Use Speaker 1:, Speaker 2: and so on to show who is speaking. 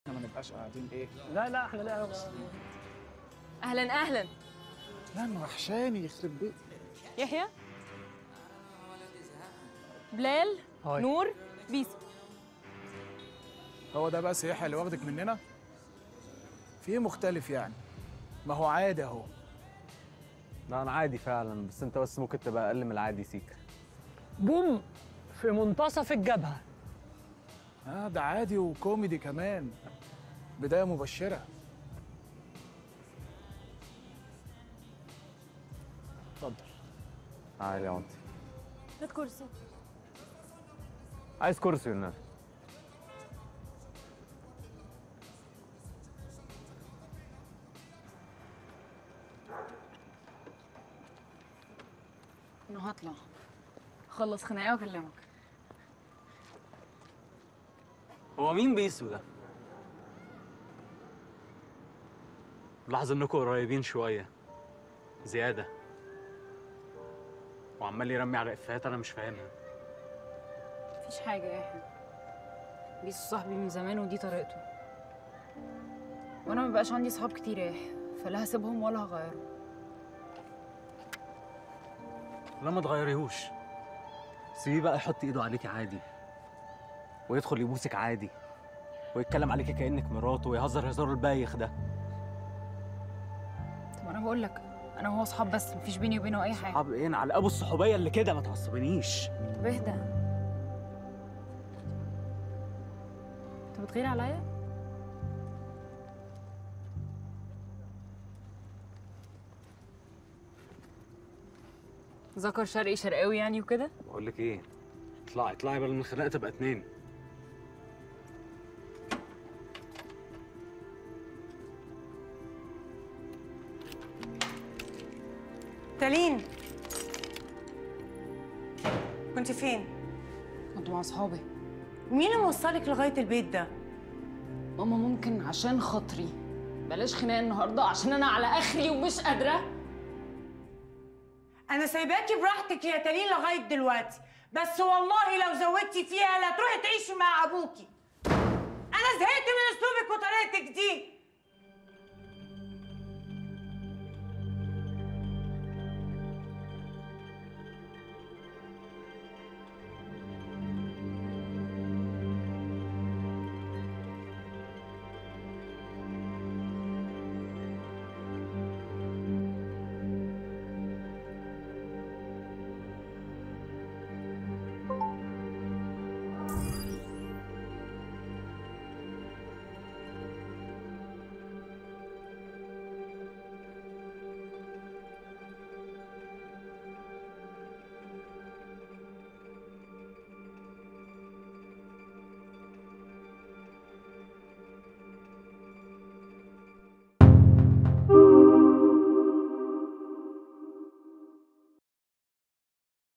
Speaker 1: احنا ما نبقاش قاعدين ايه
Speaker 2: لا لا احنا لا بس
Speaker 3: اهلا اهلا
Speaker 1: لا انا وحشاني يخرب بيت
Speaker 3: يحيى بلال
Speaker 2: هاي.
Speaker 3: نور بيسو
Speaker 1: هو ده بس يحيى اللي واخدك مننا في ايه مختلف يعني ما هو عادي اهو
Speaker 4: لا انا عادي فعلا بس انت بس ممكن تبقى اقل من العادي سيكا
Speaker 2: بوم في منتصف الجبهه
Speaker 1: اه ده عادي وكوميدي كمان بدايه مبشره اتفضل
Speaker 4: عادي يا عمتي
Speaker 3: هات كرسي
Speaker 4: عايز كرسي والنبي
Speaker 3: انا هطلع خلص خناقه واكلمك
Speaker 5: هو مين بيسو ده؟ لاحظ انكم قريبين شوية زيادة وعمال يرمي على افيهات انا مش فاهمها
Speaker 3: مفيش حاجه يا يحيى بيسو صاحبي من زمان ودي طريقته وانا مبقاش عندي صحاب كتير يا يحيى فلا هسيبهم ولا هغيرهم
Speaker 5: لا ما تغيريهوش سيبيه بقى يحط ايده عليكي عادي ويدخل يبوسك عادي ويتكلم عليكي كأنك مراته ويهزر هزار البايخ ده
Speaker 3: طب انا بقول لك انا وهو صحاب بس مفيش بيني وبينه اي حاجه
Speaker 5: صحاب ايه على ابو الصحوبية اللي كده ما تعصبنيش
Speaker 3: طب اهدى انت بتغير عليا ذكر شرقي شرقاوي يعني وكده
Speaker 5: بقول لك ايه اطلعي اطلعي بدل من الخناقة تبقى اتنين
Speaker 6: تالين كنت فين؟
Speaker 3: كنت مع اصحابي
Speaker 6: مين اللي موصلك لغاية البيت ده؟
Speaker 3: ماما ممكن عشان خاطري بلاش خناقه النهارده عشان انا على اخري ومش قادره
Speaker 6: أنا سايباكي براحتك يا تالين لغاية دلوقتي بس والله لو زودتي فيها لا تروحي تعيشي مع أبوكي أنا زهقت